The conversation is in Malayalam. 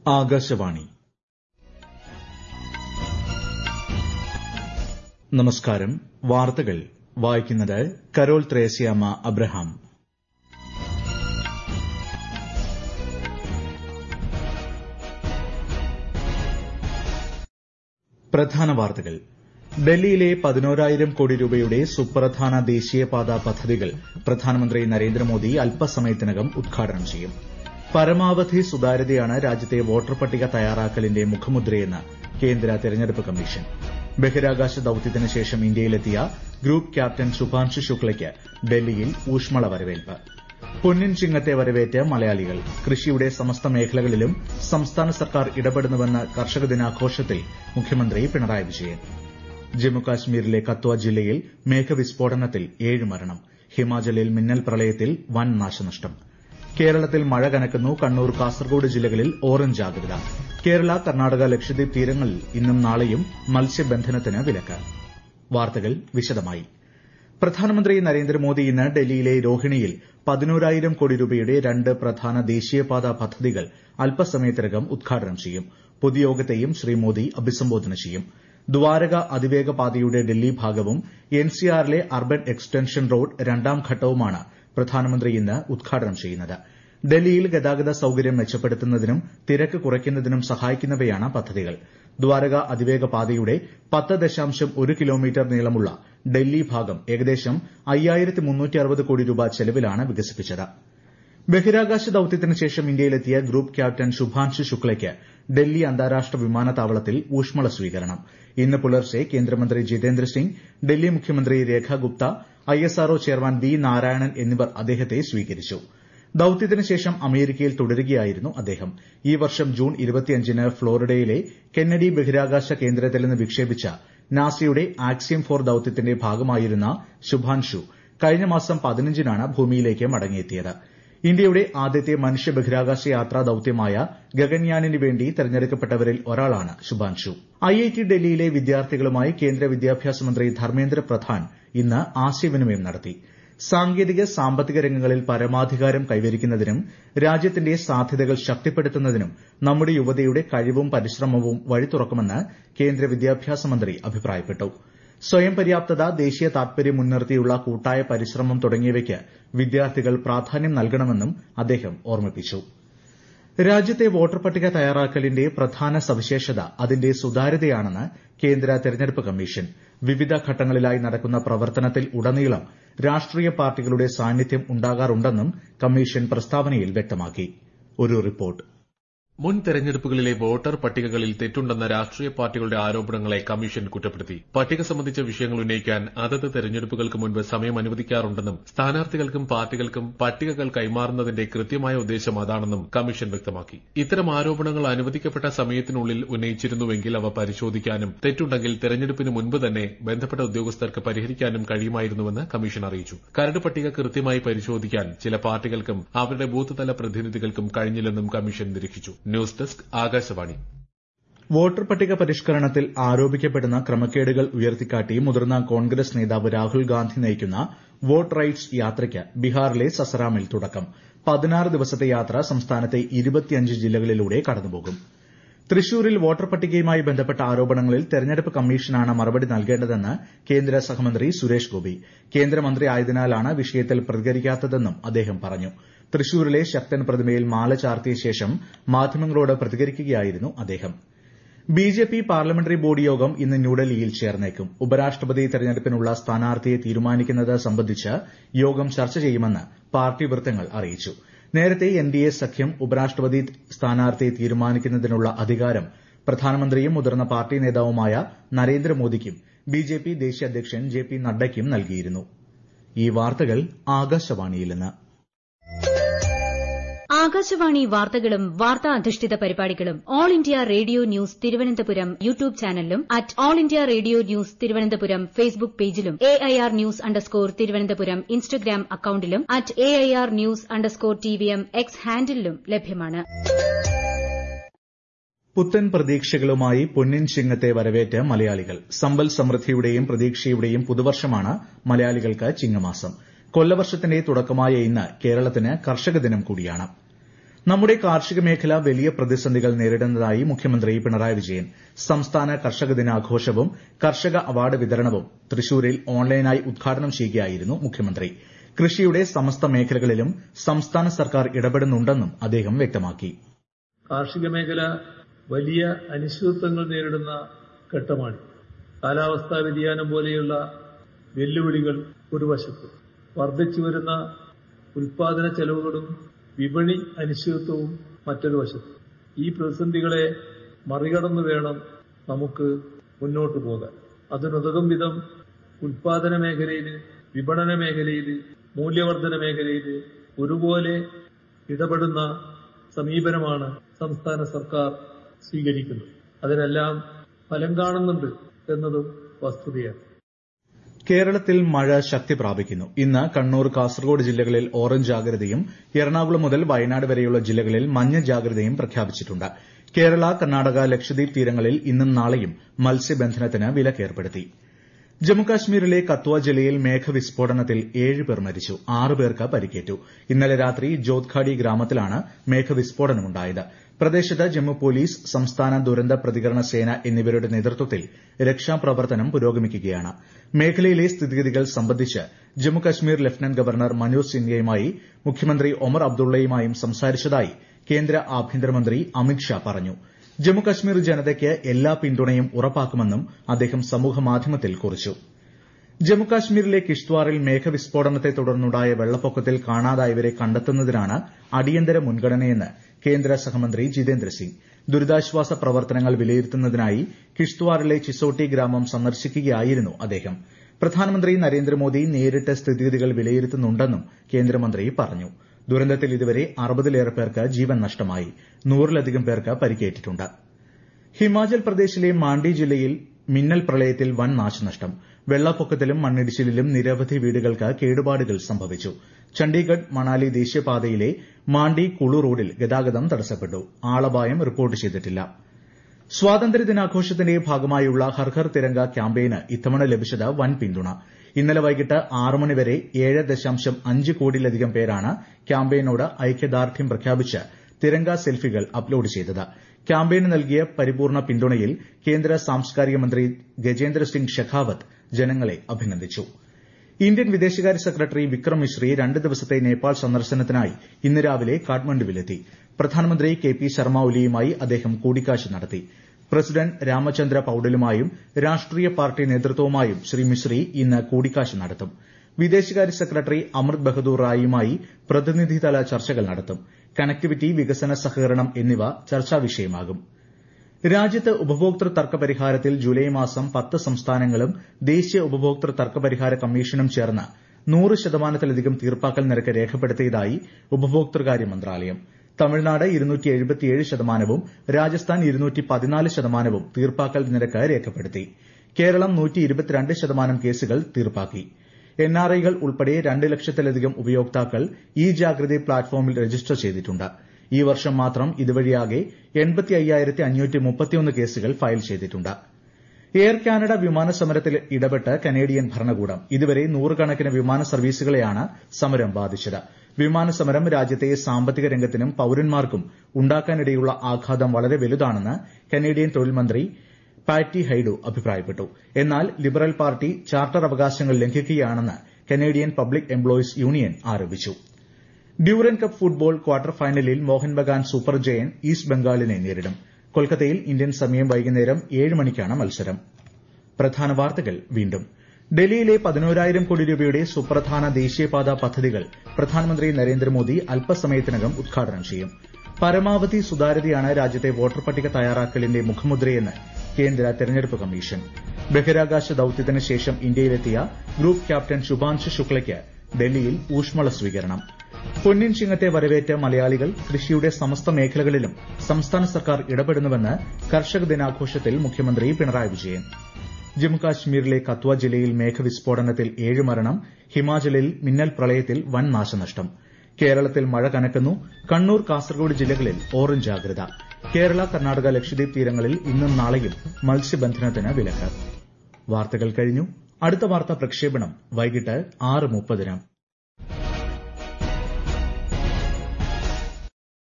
ആകാശവാണി നമസ്കാരം വാർത്തകൾ വായിക്കുന്നത് കരോൾ ത്രേസ്യാമ്മ അബ്രഹാം പ്രധാന വാർത്തകൾ ഡൽഹിയിലെ പതിനോരായിരം കോടി രൂപയുടെ സുപ്രധാന ദേശീയപാത പദ്ധതികൾ പ്രധാനമന്ത്രി നരേന്ദ്രമോദി അല്പസമയത്തിനകം ഉദ്ഘാടനം ചെയ്യും പരമാവധി സുതാര്യതയാണ് രാജ്യത്തെ വോട്ടർ പട്ടിക തയ്യാറാക്കലിന്റെ മുഖമുദ്രയെന്ന് കേന്ദ്ര തെരഞ്ഞെടുപ്പ് കമ്മീഷൻ ബഹിരാകാശ ദൌത്യത്തിന് ശേഷം ഇന്ത്യയിലെത്തിയ ഗ്രൂപ്പ് ക്യാപ്റ്റൻ ശുഭാൻഷു ശുക്ലയ്ക്ക് ഡൽഹിയിൽ ഊഷ്മള വരവേൽപ്പ് പൊന്നിൻ ചിങ്ങത്തെ വരവേറ്റ് മലയാളികൾ കൃഷിയുടെ സമസ്ത മേഖലകളിലും സംസ്ഥാന സർക്കാർ ഇടപെടുന്നുവെന്ന് കർഷക ദിനാഘോഷത്തിൽ മുഖ്യമന്ത്രി പിണറായി വിജയൻ ജമ്മുകാശ്മീരിലെ കത്വ ജില്ലയിൽ മേഘവിസ്ഫോടനത്തിൽ ഏഴ് മരണം ഹിമാചലിൽ മിന്നൽ പ്രളയത്തിൽ വൻ നാശനഷ്ടം കേരളത്തിൽ മഴ കനക്കുന്നു കണ്ണൂർ കാസർഗോഡ് ജില്ലകളിൽ ഓറഞ്ച് ജാഗ്രത കേരള കർണാടക ലക്ഷദ്വീപ് തീരങ്ങളിൽ ഇന്നും നാളെയും മത്സ്യബന്ധനത്തിന് വിലക്ക് വാർത്തകൾ വിശദമായി പ്രധാനമന്ത്രി നരേന്ദ്രമോദി ഇന്ന് ഡൽഹിയിലെ രോഹിണിയിൽ പതിനോരായിരം കോടി രൂപയുടെ രണ്ട് പ്രധാന ദേശീയപാത പദ്ധതികൾ അല്പസമയത്തിനകം ഉദ്ഘാടനം ചെയ്യും പൊതുയോഗത്തെയും ശ്രീ മോദി അഭിസംബോധന ചെയ്യും ദ്വാരക അതിവേഗ പാതയുടെ ഡൽഹി ഭാഗവും എൻസിആറിലെ അർബൻ എക്സ്റ്റൻഷൻ റോഡ് രണ്ടാം ഘട്ടവുമാണ് പ്രധാനമന്ത്രി ഇന്ന് ഉദ്ഘാടനം ചെയ്യുന്നത് ഡൽഹിയിൽ ഗതാഗത സൌകര്യം മെച്ചപ്പെടുത്തുന്നതിനും തിരക്ക് കുറയ്ക്കുന്നതിനും സഹായിക്കുന്നവയാണ് പദ്ധതികൾ ദ്വാരക അതിവേഗ പാതയുടെ പത്ത് ദശാംശം ഒരു കിലോമീറ്റർ നീളമുള്ള ഡൽഹി ഭാഗം ഏകദേശം അയ്യായിരത്തി മുന്നൂറ്റി അറുപത് കോടി രൂപ ചെലവിലാണ് വികസിപ്പിച്ചത് ബഹിരാകാശ ദൌത്യത്തിന് ശേഷം ഇന്ത്യയിലെത്തിയ ഗ്രൂപ്പ് ക്യാപ്റ്റൻ ശുഭാൻഷു ശുക്ലയ്ക്ക് ഡൽഹി അന്താരാഷ്ട്ര വിമാനത്താവളത്തിൽ ഊഷ്മള സ്വീകരണം ഇന്ന് പുലർച്ചെ കേന്ദ്രമന്ത്രി ജിതേന്ദ്ര സിംഗ് ഡൽഹി മുഖ്യമന്ത്രി Rekha Gupta ISRO chairman V Narayanan എന്നിവർ അദ്ദേഹത്തെ സ്വീകരിച്ചു ദൌത്യത്തിന് ശേഷം അമേരിക്കയിൽ തുടരുകയായിരുന്നു അദ്ദേഹം ഈ വർഷം ജൂൺ ന് ഫ്ളോറിഡയിലെ കെന്നഡി ബഹിരാകാശ കേന്ദ്രത്തിൽ നിന്ന് വിക്ഷേപിച്ച നാസയുടെ ആക്സിയം ഫോർ ദൌത്യത്തിന്റെ ഭാഗമായിരുന്ന ശുഭാൻഷു കഴിഞ്ഞ മാസം പതിനഞ്ചിനാണ് ഭൂമിയിലേക്ക് മടങ്ങിയെത്തിയത് ഇന്ത്യയുടെ ആദ്യത്തെ മനുഷ്യ ബഹിരാകാശ യാത്രാ ദൌത്യമായ ഗഗൻയാനിന് വേണ്ടി തെരഞ്ഞെടുക്കപ്പെട്ടവരിൽ ഒരാളാണ് ശുഭാൻഷു ഐഐടി ഡൽഹിയിലെ വിദ്യാർത്ഥികളുമായി കേന്ദ്ര വിദ്യാഭ്യാസ മന്ത്രി ധർമ്മേന്ദ്ര പ്രധാൻ ഇന്ന് ആശയവിനിമയം നടത്തി സാങ്കേതിക സാമ്പത്തിക രംഗങ്ങളിൽ പരമാധികാരം കൈവരിക്കുന്നതിനും രാജ്യത്തിന്റെ സാധ്യതകൾ ശക്തിപ്പെടുത്തുന്നതിനും നമ്മുടെ യുവതയുടെ കഴിവും പരിശ്രമവും വഴി തുറക്കുമെന്ന് കേന്ദ്ര വിദ്യാഭ്യാസ മന്ത്രി അഭിപ്രായപ്പെട്ടു സ്വയം പര്യാപ്തത ദേശീയ താൽപര്യം മുൻനിർത്തിയുള്ള കൂട്ടായ പരിശ്രമം തുടങ്ങിയവയ്ക്ക് വിദ്യാർത്ഥികൾ പ്രാധാന്യം നൽകണമെന്നും അദ്ദേഹം ഓർമ്മിപ്പിച്ചു രാജ്യത്തെ വോട്ടർ പട്ടിക തയ്യാറാക്കലിന്റെ പ്രധാന സവിശേഷത അതിന്റെ സുതാര്യതയാണെന്ന് കേന്ദ്ര തെരഞ്ഞെടുപ്പ് കമ്മീഷൻ വിവിധ ഘട്ടങ്ങളിലായി നടക്കുന്ന പ്രവർത്തനത്തിൽ ഉടനീളം രാഷ്ട്രീയ പാർട്ടികളുടെ സാന്നിധ്യം ഉണ്ടാകാറുണ്ടെന്നും കമ്മീഷൻ പ്രസ്താവനയിൽ വ്യക്തമാക്കി ഒരു റിപ്പോർട്ട് മുൻ തെരഞ്ഞെടുപ്പുകളിലെ വോട്ടർ പട്ടികകളിൽ തെറ്റുണ്ടെന്ന രാഷ്ട്രീയ പാർട്ടികളുടെ ആരോപണങ്ങളെ കമ്മീഷൻ കുറ്റപ്പെടുത്തി പട്ടിക സംബന്ധിച്ച വിഷയങ്ങൾ ഉന്നയിക്കാൻ അതത് തെരഞ്ഞെടുപ്പുകൾക്ക് മുൻപ് സമയം അനുവദിക്കാറുണ്ടെന്നും സ്ഥാനാർത്ഥികൾക്കും പാർട്ടികൾക്കും പട്ടികകൾ കൈമാറുന്നതിന്റെ കൃത്യമായ ഉദ്ദേശം അതാണെന്നും കമ്മീഷൻ വ്യക്തമാക്കി ഇത്തരം ആരോപണങ്ങൾ അനുവദിക്കപ്പെട്ട സമയത്തിനുള്ളിൽ ഉന്നയിച്ചിരുന്നുവെങ്കിൽ അവ പരിശോധിക്കാനും തെറ്റുണ്ടെങ്കിൽ തെരഞ്ഞെടുപ്പിന് മുൻപ് തന്നെ ബന്ധപ്പെട്ട ഉദ്യോഗസ്ഥർക്ക് പരിഹരിക്കാനും കഴിയുമായിരുന്നുവെന്ന് കമ്മീഷൻ അറിയിച്ചു കരട് പട്ടിക കൃത്യമായി പരിശോധിക്കാൻ ചില പാർട്ടികൾക്കും അവരുടെ ബൂത്ത് തല പ്രതിനിധികൾക്കും കഴിഞ്ഞില്ലെന്നും കമ്മീഷൻ നിരീക്ഷിച്ചു ന്യൂസ് ഡെസ്ക് ആകാശവാണി വോട്ടർ പട്ടിക പരിഷ്കരണത്തിൽ ആരോപിക്കപ്പെടുന്ന ക്രമക്കേടുകൾ ഉയർത്തിക്കാട്ടി മുതിർന്ന കോൺഗ്രസ് നേതാവ് രാഹുൽ ഗാന്ധി നയിക്കുന്ന വോട്ട് റൈറ്റ്സ് യാത്രയ്ക്ക് ബീഹാറിലെ സസറാമിൽ തുടക്കം പതിനാറ് ദിവസത്തെ യാത്ര സംസ്ഥാനത്തെ ഇരുപത്തിയഞ്ച് ജില്ലകളിലൂടെ കടന്നുപോകും തൃശൂരിൽ വോട്ടർ പട്ടികയുമായി ബന്ധപ്പെട്ട ആരോപണങ്ങളിൽ തെരഞ്ഞെടുപ്പ് കമ്മീഷനാണ് മറുപടി നൽകേണ്ടതെന്ന് കേന്ദ്ര സഹമന്ത്രി സുരേഷ് ഗോപി കേന്ദ്രമന്ത്രി ആയതിനാലാണ് വിഷയത്തിൽ പ്രതികരിക്കാത്തതെന്നും അദ്ദേഹം പറഞ്ഞു തൃശൂരിലെ ശക്തൻ പ്രതിമയിൽ മാല ചാർത്തിയ ശേഷം മാധ്യമങ്ങളോട് പ്രതികരിക്കുകയായിരുന്നു അദ്ദേഹം ബിജെപി പാർലമെന്ററി ബോർഡ് യോഗം ഇന്ന് ന്യൂഡൽഹിയിൽ ചേർന്നേക്കും ഉപരാഷ്ട്രപതി തെരഞ്ഞെടുപ്പിനുള്ള സ്ഥാനാർത്ഥിയെ തീരുമാനിക്കുന്നത് സംബന്ധിച്ച് യോഗം ചർച്ച ചെയ്യുമെന്ന് പാർട്ടി വൃത്തങ്ങൾ അറിയിച്ചു നേരത്തെ എൻഡിഎ സഖ്യം ഉപരാഷ്ട്രപതി സ്ഥാനാർത്ഥിയെ തീരുമാനിക്കുന്നതിനുള്ള അധികാരം പ്രധാനമന്ത്രിയും മുതിർന്ന പാർട്ടി നേതാവുമായ നരേന്ദ്രമോദിക്കും ബിജെപി ദേശീയ അധ്യക്ഷൻ ജെ പി നഡ്ഡയ്ക്കും നൽകിയിരുന്നു ഈ വാർത്തകൾ ആകാശവാണിയിൽ നിന്ന് ആകാശവാണി വാർത്തകളും വാർത്താ അധിഷ്ഠിത പരിപാടികളും All India Radio news Thiruvananthapuram YouTube ചാനലിലും at All India Radio news Thiruvananthapuram Facebook പേജിലും A I R news underscore Thiruvananthapuram Instagram അക്കൌണ്ടിലും at A I R news underscore T V M X ഹാൻഡിലും ലഭ്യമാണ് പുത്തൻ പ്രതീക്ഷകളുമായി പൊന്നിൻ ചിങ്ങത്തെ വരവേറ്റ് മലയാളികൾ സമ്പൽ സമൃദ്ധിയുടെയും പ്രതീക്ഷയുടെയും പുതുവർഷമാണ് മലയാളികൾക്ക് ചിങ്ങമാസം കൊല്ലവർഷത്തിന്റെ തുടക്കമായ ഇന്ന് കേരളത്തിന് കർഷക ദിനം കൂടിയാണ് നമ്മുടെ കാർഷിക മേഖല വലിയ പ്രതിസന്ധികൾ നേരിടുന്നതായി മുഖ്യമന്ത്രി പിണറായി വിജയൻ സംസ്ഥാന കർഷക ദിനാഘോഷവും കർഷക അവാർഡ് വിതരണവും തൃശൂരിൽ ഓൺലൈനായി ഉദ്ഘാടനം ചെയ്യുകയായിരുന്നു മുഖ്യമന്ത്രി കൃഷിയുടെ സമസ്ത മേഖലകളിലും സംസ്ഥാന സർക്കാർ ഇടപെടുന്നുണ്ടെന്നും അദ്ദേഹം വ്യക്തമാക്കി കാർഷിക മേഖല വലിയ അനിശ്ചിതത്വങ്ങൾ നേരിടുന്ന ഘട്ടമാണ് കാലാവസ്ഥാ വ്യതിയാനം പോലെയുള്ള വെല്ലുവിളികൾ ഒരു വശത്ത് വർദ്ധിച്ചു വരുന്ന ഉൽപാദന ചെലവുകളും വിപണി അനിശ്ചിതത്വവും മറ്റൊരു വശത്ത് ഈ പ്രതിസന്ധികളെ മറികടന്നു വേണം നമുക്ക് മുന്നോട്ട് പോകാൻ അതിനുതകും വിധം ഉൽപാദന മേഖലയിൽ വിപണന മേഖലയിൽ മൂല്യവർദ്ധന മേഖലയിൽ ഒരുപോലെ ഇടപെടുന്ന സമീപനമാണ് സംസ്ഥാന സർക്കാർ സ്വീകരിക്കുന്നത് അതിനെല്ലാം ഫലം കാണുന്നുണ്ട് എന്നതും വസ്തുതയാണ് കേരളത്തിൽ മഴ ശക്തി പ്രാപിക്കുന്നു ഇന്ന് കണ്ണൂർ കാസർഗോഡ് ജില്ലകളിൽ ഓറഞ്ച് ജാഗ്രതയും എറണാകുളം മുതൽ വയനാട് വരെയുള്ള ജില്ലകളിൽ മഞ്ഞ ജാഗ്രതയും പ്രഖ്യാപിച്ചിട്ടുണ്ട് കേരള കർണാടക ലക്ഷദ്വീപ് തീരങ്ങളിൽ ഇന്നും നാളെയും മത്സ്യബന്ധനത്തിന് വിലക്കേർപ്പെടുത്തി ജമ്മുകാശ്മീരിലെ കത്വ ജില്ലയിൽ മേഘവിസ്ഫോടനത്തിൽ ഏഴ് പേർ മരിച്ചു ആറ് പേർക്ക് പരിക്കേറ്റു ഇന്നലെ രാത്രി ജോത്ഖാഡി ഗ്രാമത്തിലാണ് മേഘവിസ്ഫോടനമുണ്ടായത് പ്രദേശത്ത് ജമ്മു പോലീസ് സംസ്ഥാന ദുരന്ത പ്രതികരണ സേന എന്നിവരുടെ നേതൃത്വത്തിൽ രക്ഷാപ്രവർത്തനം പുരോഗമിക്കുകയാണ് മേഖലയിലെ സ്ഥിതിഗതികൾ സംബന്ധിച്ച് ജമ്മുകശ്മീർ ലഫ്റ്റനന്റ് ഗവർണർ മനോജ് സിൻഹയുമായി മുഖ്യമന്ത്രി ഒമർ അബ്ദുള്ളയുമായും സംസാരിച്ചതായി കേന്ദ്ര ആഭ്യന്തരമന്ത്രി അമിത്ഷാ പറഞ്ഞു ജമ്മുകശ്മീർ ജനതയ്ക്ക് എല്ലാ പിന്തുണയും ഉറപ്പാക്കുമെന്നും അദ്ദേഹം സമൂഹമാധ്യമത്തിൽ കുറിച്ചു ജമ്മുകാശ്മീരിലെ കിഷ്ത്വാറിൽ മേഘവിസ്ഫോടനത്തെ തുടർന്നുണ്ടായ വെള്ളപ്പൊക്കത്തിൽ കാണാതായവരെ കണ്ടെത്തുന്നതിനാണ് അടിയന്തര മുൻഗണനയെന്ന് കേന്ദ്ര സഹമന്ത്രി ജിതേന്ദ്ര സിംഗ് ദുരിതാശ്വാസ പ്രവർത്തനങ്ങൾ വിലയിരുത്തുന്നതിനായി കിഷ്ത്വാറിലെ ചിസോട്ടി ഗ്രാമം സന്ദർശിക്കുകയായിരുന്നു അദ്ദേഹം പ്രധാനമന്ത്രി നരേന്ദ്രമോദി നേരിട്ട് സ്ഥിതിഗതികൾ വിലയിരുത്തുന്നുണ്ടെന്നും കേന്ദ്രമന്ത്രി പറഞ്ഞു ദുരന്തത്തിൽ ഇതുവരെ അറുപതിലേറെ പേർക്ക് ജീവൻ നഷ്ടമായി നൂറിലധികം പേർക്ക് പരിക്കേറ്റിട്ടുണ്ട് ഹിമാചൽ പ്രദേശിലെ മാണ്ഡി ജില്ലയിൽ മിന്നൽ പ്രളയത്തിൽ വൻ നാശനഷ്ടം വെള്ളപ്പൊക്കത്തിലും മണ്ണിടിച്ചിലിലും നിരവധി വീടുകൾക്ക് കേടുപാടുകൾ സംഭവിച്ചു ചണ്ഡീഗഡ് മണാലി ദേശീയപാതയിലെ മാണ്ഡി കുളു റോഡിൽ ഗതാഗതം തടസ്സപ്പെട്ടു ആളപായം റിപ്പോർട്ട് ചെയ്തിട്ടില്ല സ്വാതന്ത്ര്യദിനാഘോഷത്തിന്റെ ഭാഗമായുള്ള ഹർ ഹർ തിരങ്ക ക്യാമ്പയിന് ഇത്തവണ ലഭിച്ചത് വൻ പിന്തുണ ഇന്നലെ വൈകിട്ട് ആറ് മണിവരെ ഏഴ് ദശാംശം അഞ്ച് കോടിയിലധികം പേരാണ് ക്യാമ്പയിനോട് ഐക്യദാർഢ്യം പ്രഖ്യാപിച്ച് തിരങ്ക സെൽഫികൾ അപ്ലോഡ് ചെയ്തത് ക്യാമ്പയിന് നൽകിയ പരിപൂർണ പിന്തുണയിൽ കേന്ദ്ര സാംസ്കാരിക മന്ത്രി ഗജേന്ദ്ര സിംഗ് ഷെഖാവത്ത് ജനങ്ങളെ അഭിനന്ദിച്ചു ഇന്ത്യൻ വിദേശകാര്യ സെക്രട്ടറി വിക്രം മിശ്രി രണ്ട് ദിവസത്തെ നേപ്പാൾ സന്ദർശനത്തിനായി ഇന്ന് രാവിലെ കാഠ്മണ്ഡുവിലെത്തി പ്രധാനമന്ത്രി കെ പി ശർമ്മ ഒലിയുമായി അദ്ദേഹം കൂടിക്കാഴ്ച നടത്തി പ്രസിഡന്റ് രാമചന്ദ്ര പൌഡലുമായും രാഷ്ട്രീയ പാർട്ടി നേതൃത്വവുമായും ശ്രീ മിശ്രി ഇന്ന് കൂടിക്കാഴ്ച നടത്തും വിദേശകാര്യ സെക്രട്ടറി അമൃത് ബഹദൂർ റായിയുമായി പ്രതിനിധിതല ചർച്ചകൾ നടത്തും കണക്ടിവിറ്റി വികസന സഹകരണം എന്നിവ ചർച്ചാ വിഷയമാകും രാജ്യത്ത് ഉപഭോക്തൃ തർക്ക പരിഹാരത്തിൽ ജൂലൈ മാസം പത്ത് സംസ്ഥാനങ്ങളും ദേശീയ ഉപഭോക്തൃ തർക്ക പരിഹാര കമ്മീഷനും ചേർന്ന് നൂറ് ശതമാനത്തിലധികം തീർപ്പാക്കൽ നിരക്ക് രേഖപ്പെടുത്തിയതായി ഉപഭോക്തൃകാര്യ മന്ത്രാലയം തമിഴ്നാട് ശതമാനവും രാജസ്ഥാൻ ശതമാനവും തീർപ്പാക്കൽ നിരക്ക് രേഖപ്പെടുത്തി കേരളം ശതമാനം കേസുകൾ തീർപ്പാക്കി എൻആർഐകൾ ഉൾപ്പെടെ രണ്ട് ലക്ഷത്തിലധികം ഉപയോക്താക്കൾ ഇ ജാഗ്രതി പ്ലാറ്റ്ഫോമിൽ രജിസ്റ്റർ ചെയ്തിട്ടുണ്ട് ഈ വർഷം മാത്രം ഇതുവഴിയാകെ കേസുകൾ ഫയൽ ചെയ്തിട്ടുണ്ട് എയർ കാനഡ വിമാന സമരത്തിൽ ഇടപെട്ട് കനേഡിയൻ ഭരണകൂടം ഇതുവരെ നൂറുകണക്കിന് വിമാന സർവീസുകളെയാണ് സമരം ബാധിച്ചത് വിമാന സമരം രാജ്യത്തെ സാമ്പത്തിക രംഗത്തിനും പൌരന്മാർക്കും ഉണ്ടാക്കാനിടയുള്ള ആഘാതം വളരെ വലുതാണെന്ന് കനേഡിയൻ തൊഴിൽ മന്ത്രി പാറ്റി ഹൈഡു അഭിപ്രായപ്പെട്ടു എന്നാൽ ലിബറൽ പാർട്ടി ചാർട്ടർ അവകാശങ്ങൾ ലംഘിക്കുകയാണെന്ന് കനേഡിയൻ പബ്ലിക് എംപ്ലോയീസ് യൂണിയൻ ആരോപിച്ചു ഡ്യൂറൻ കപ്പ് ഫുട്ബോൾ ക്വാർട്ടർ ഫൈനലിൽ Mohun Bagan super giant East ബംഗാളിനെ നേരിടും കൊൽക്കത്തയിൽ ഇന്ത്യൻ സമയം വൈകുന്നേരം ഏഴ് മണിക്കാണ് മത്സരം പ്രധാന വാർത്തകൾ വീണ്ടും ഡൽഹിയിലെ പതിനോരായിരം കോടി രൂപയുടെ സുപ്രധാന ദേശീയപാത പദ്ധതികൾ പ്രധാനമന്ത്രി നരേന്ദ്രമോദി അല്പസമയത്തിനകം ഉദ്ഘാടനം ചെയ്യും പരമാവധി സുതാര്യതയാണ് രാജ്യത്തെ വോട്ടർ പട്ടിക തയ്യാറാക്കലിന്റെ മുഖമുദ്രയെന്ന് കേന്ദ്ര തെരഞ്ഞെടുപ്പ് കമ്മീഷൻ ബഹിരാകാശ ദൌത്യത്തിന് ശേഷം ഇന്ത്യയിലെത്തിയ ഗ്രൂപ്പ് ക്യാപ്റ്റൻ ശുഭാൻശു ശുക്ലയ്ക്ക് ഡൽഹിയിൽ ഊഷ്മള സ്വീകരണം പൊന്നിൻ ചിങ്ങത്തെ വരവേറ്റ മലയാളികൾ കൃഷിയുടെ സമസ്ത മേഖലകളിലും സംസ്ഥാന സർക്കാർ ഇടപെടുന്നുവെന്ന് കർഷക ദിനാഘോഷത്തിൽ മുഖ്യമന്ത്രി പിണറായി വിജയൻ ജമ്മുകാശ്മീരിലെ കത്വ ജില്ലയിൽ മേഘവിസ്ഫോടനത്തിൽ ഏഴ് മരണം ഹിമാചലിൽ മിന്നൽ പ്രളയത്തിൽ വൻ നാശനഷ്ടം കേരളത്തിൽ മഴ കനക്കുന്നു കണ്ണൂർ കാസർഗോഡ് ജില്ലകളിൽ ഓറഞ്ച് ജാഗ്രത കേരള കർണാടക ലക്ഷദ്വീപ് തീരങ്ങളിൽ ഇന്നും നാളെയും മത്സ്യബന്ധനത്തിന് വിലക്ക് വാർത്തകൾ കഴിഞ്ഞു അടുത്ത വാർത്താ പ്രക്ഷേപണം വൈകിട്ട് ആറ് മുപ്പതിന്